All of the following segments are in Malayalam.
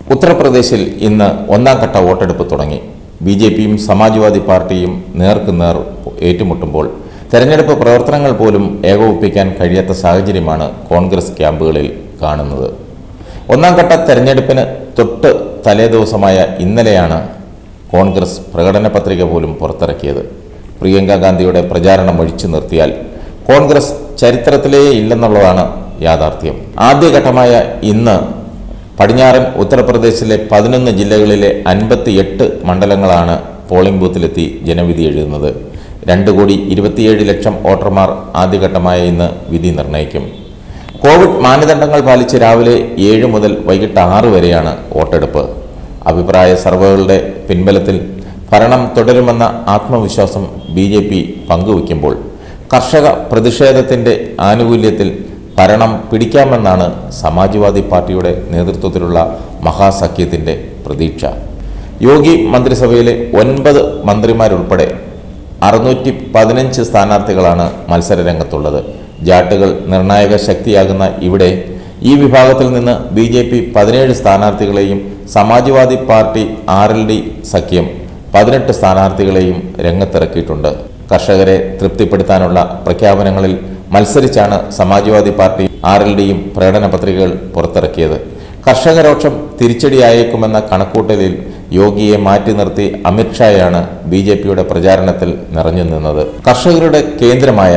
ഉത്തർപ്രദേശിൽ ഇന്ന് ഒന്നാം ഘട്ട വോട്ടെടുപ്പ് തുടങ്ങി ബി ജെ പിയും സമാജ്വാദി പാർട്ടിയും നേർക്കുനേർ ഏറ്റുമുട്ടുമ്പോൾ തെരഞ്ഞെടുപ്പ് പ്രവർത്തനങ്ങൾ പോലും ഏകോപിപ്പിക്കാൻ കഴിയാത്ത സാഹചര്യമാണ് കോൺഗ്രസ് ക്യാമ്പുകളിൽ കാണുന്നത് ഒന്നാം ഘട്ട തെരഞ്ഞെടുപ്പിന് തൊട്ട് തലേദിവസമായ ഇന്നലെയാണ് കോൺഗ്രസ് പ്രകടന പത്രിക പോലും പുറത്തിറക്കിയത് പ്രിയങ്ക ഗാന്ധിയുടെ പ്രചാരണം ഒഴിച്ചു നിർത്തിയാൽ കോൺഗ്രസ് ചരിത്രത്തിലേ ഇല്ലെന്നുള്ളതാണ് യാഥാർത്ഥ്യം ആദ്യഘട്ടമായ ഇന്ന് പടിഞ്ഞാറൻ ഉത്തർപ്രദേശിലെ പതിനൊന്ന് ജില്ലകളിലെ അൻപത്തിയെട്ട് മണ്ഡലങ്ങളാണ് പോളിംഗ് ബൂത്തിലെത്തി ജനവിധി എഴുതുന്നത് രണ്ട് കോടി ഇരുപത്തിയേഴ് ലക്ഷം വോട്ടർമാർ ആദ്യഘട്ടമായ ഇന്ന് വിധി നിർണ്ണയിക്കും കോവിഡ് മാനദണ്ഡങ്ങൾ പാലിച്ച് രാവിലെ ഏഴ് മുതൽ വൈകിട്ട് ആറ് വരെയാണ് വോട്ടെടുപ്പ് അഭിപ്രായ സർവേകളുടെ പിൻബലത്തിൽ ഭരണം തുടരുമെന്ന ആത്മവിശ്വാസം ബി ജെ പി പങ്കുവയ്ക്കുമ്പോൾ കർഷക പ്രതിഷേധത്തിൻ്റെ ആനുകൂല്യത്തിൽ ഭരണം പിടിക്കാമെന്നാണ് സമാജ്വാദി പാർട്ടിയുടെ നേതൃത്വത്തിലുള്ള മഹാസഖ്യത്തിൻ്റെ പ്രതീക്ഷ യോഗി മന്ത്രിസഭയിലെ ഒൻപത് മന്ത്രിമാരുൾപ്പെടെ അറുന്നൂറ്റി പതിനഞ്ച് സ്ഥാനാർത്ഥികളാണ് മത്സര രംഗത്തുള്ളത് ജാട്ടുകൾ നിർണായക ശക്തിയാകുന്ന ഇവിടെ ഈ വിഭാഗത്തിൽ നിന്ന് ബി ജെ പി പതിനേഴ് സ്ഥാനാർത്ഥികളെയും Samajwadi party R L D സഖ്യം പതിനെട്ട് സ്ഥാനാർത്ഥികളെയും രംഗത്തിറക്കിയിട്ടുണ്ട് കർഷകരെ തൃപ്തിപ്പെടുത്താനുള്ള പ്രഖ്യാപനങ്ങളിൽ മത്സരിച്ചാണ് സമാജ്വാദി പാർട്ടി ആർ എൽ ഡിയും പ്രകടന പത്രികകൾ പുറത്തിറക്കിയത് കർഷകരോക്ഷം തിരിച്ചടിയായേക്കുമെന്ന കണക്കൂട്ടലിൽ യോഗിയെ മാറ്റി നിർത്തി അമിത്ഷായാണ് ബി ജെ പിയുടെ പ്രചാരണത്തിൽ നിറഞ്ഞു നിന്നത് കർഷകരുടെ കേന്ദ്രമായ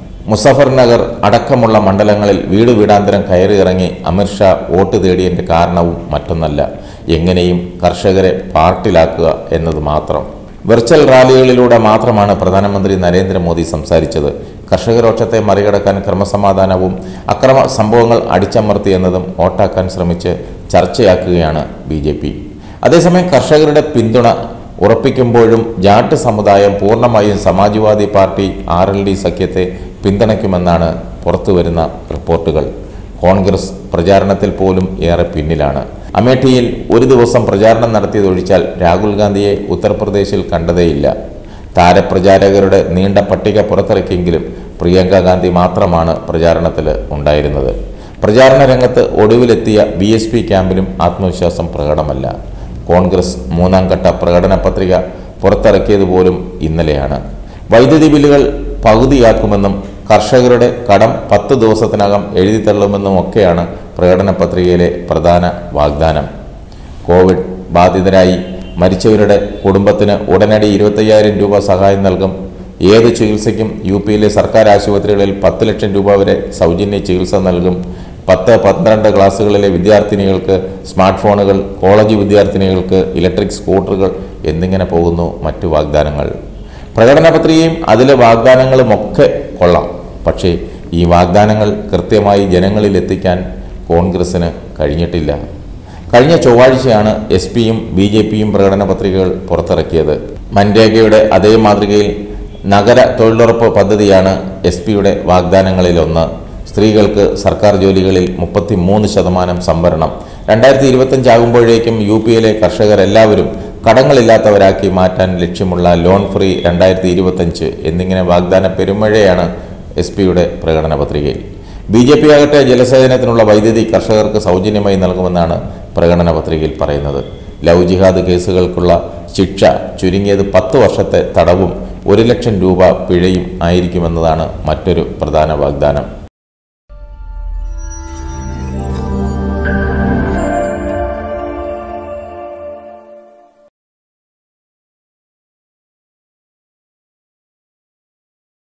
മുസഫർനഗർ അടക്കമുള്ള മണ്ഡലങ്ങളിൽ വീട് വീടാന്തരം കയറി ഇറങ്ങി അമിത്ഷാ വോട്ട് തേടിയതിൻ്റെ കാരണവും മറ്റൊന്നല്ല എങ്ങനെയും കർഷകരെ പാർട്ടിലാക്കുക എന്നത് മാത്രം വെർച്വൽ റാലികളിലൂടെ മാത്രമാണ് പ്രധാനമന്ത്രി നരേന്ദ്രമോദി സംസാരിച്ചത് കർഷകരോക്ഷത്തെ മറികടക്കാൻ ക്രമസമാധാനവും അക്രമ സംഭവങ്ങൾ അടിച്ചമർത്തി എന്നതും വോട്ടാക്കാൻ ശ്രമിച്ച് ചർച്ചയാക്കുകയാണ് ബി ജെ പി അതേസമയം കർഷകരുടെ പിന്തുണ ഉറപ്പിക്കുമ്പോഴും ജാട്ട് സമുദായം പൂർണ്ണമായും Samajwadi party R L D സഖ്യത്തെ പിന്തുണയ്ക്കുമെന്നാണ് പുറത്തുവരുന്ന റിപ്പോർട്ടുകൾ കോൺഗ്രസ് പ്രചാരണത്തിൽ പോലും ഏറെ പിന്നിലാണ് അമേഠിയിൽ ഒരു ദിവസം പ്രചാരണം നടത്തിയതൊഴിച്ചാൽ രാഹുൽ ഗാന്ധിയെ ഉത്തർപ്രദേശിൽ കണ്ടതേയില്ല താരപ്രചാരകരുടെ നീണ്ട പട്ടിക പുറത്തിറക്കിയെങ്കിലും പ്രിയങ്ക ഗാന്ധി മാത്രമാണ് പ്രചാരണത്തിൽ ഉണ്ടായിരുന്നത് പ്രചാരണ രംഗത്ത് ഒടുവിലെത്തിയ ബി എസ് പി ക്യാമ്പിലും ആത്മവിശ്വാസം പ്രകടമല്ല കോൺഗ്രസ് മൂന്നാം ഘട്ട പ്രകടന പത്രിക പുറത്തിറക്കിയത് പോലും ഇന്നലെയാണ് വൈദ്യുതി ബില്ലുകൾ പകുതിയാക്കുമെന്നും കർഷകരുടെ കടം പത്ത് ദിവസത്തിനകം എഴുതിത്തള്ളുമെന്നും ഒക്കെയാണ് പ്രകടന പത്രികയിലെ പ്രധാന വാഗ്ദാനം കോവിഡ് ബാധിതരായി മരിച്ചവരുടെ കുടുംബത്തിന് ഉടനടി ഇരുപത്തയ്യായിരം രൂപ സഹായം നൽകും ഏത് ചികിത്സയ്ക്കും യു പിയിലെ സർക്കാർ ആശുപത്രികളിൽ പത്ത് ലക്ഷം രൂപ വരെ സൗജന്യ ചികിത്സ നൽകും പത്ത് പന്ത്രണ്ട് ക്ലാസ്സുകളിലെ വിദ്യാർത്ഥിനികൾക്ക് സ്മാർട്ട് ഫോണുകൾ കോളേജ് വിദ്യാർത്ഥിനികൾക്ക് ഇലക്ട്രിക് സ്കൂട്ടറുകൾ എന്നിങ്ങനെ പോകുന്നു മറ്റു വാഗ്ദാനങ്ങൾ പ്രകടന പത്രികയും അതിലെ വാഗ്ദാനങ്ങളുമൊക്കെ കൊള്ളാം പക്ഷേ ഈ വാഗ്ദാനങ്ങൾ കൃത്യമായി ജനങ്ങളിൽ എത്തിക്കാൻ കോൺഗ്രസ്സിന് കഴിഞ്ഞിട്ടില്ല കഴിഞ്ഞ ചൊവ്വാഴ്ചയാണ് എസ് പിയും ബി ജെ പിയും പ്രകടന പത്രികകൾ പുറത്തിറക്കിയത് മൻരേഗയുടെ അതേ മാതൃകയിൽ നഗര തൊഴിലുറപ്പ് പദ്ധതിയാണ് എസ് പിയുടെ വാഗ്ദാനങ്ങളിലൊന്ന് സ്ത്രീകൾക്ക് സർക്കാർ ജോലികളിൽ മുപ്പത്തി മൂന്ന് ശതമാനം സംവരണം രണ്ടായിരത്തി ഇരുപത്തഞ്ചാകുമ്പോഴേക്കും യു പിയിലെ കർഷകരെല്ലാവരും കടങ്ങളില്ലാത്തവരാക്കി മാറ്റാൻ ലക്ഷ്യമുള്ള ലോൺ ഫ്രീ രണ്ടായിരത്തി ഇരുപത്തഞ്ച് എന്നിങ്ങനെ വാഗ്ദാന പെരുമഴയാണ് എസ് പിയുടെ പ്രകടന പത്രികയിൽ ബി ജെ പി ആകട്ടെ ജലസേചനത്തിനുള്ള വൈദ്യുതി കർഷകർക്ക് സൗജന്യമായി നൽകുമെന്നാണ് പ്രകടന പത്രികയിൽ പറയുന്നത് ലവ് ജിഹാദ് കേസുകൾക്കുള്ള ശിക്ഷ ചുരുങ്ങിയത് പത്ത് വർഷത്തെ തടവും ഒരു ലക്ഷം രൂപ പിഴയും ആയിരിക്കുമെന്നതാണ് മറ്റൊരു പ്രധാന വാഗ്ദാനം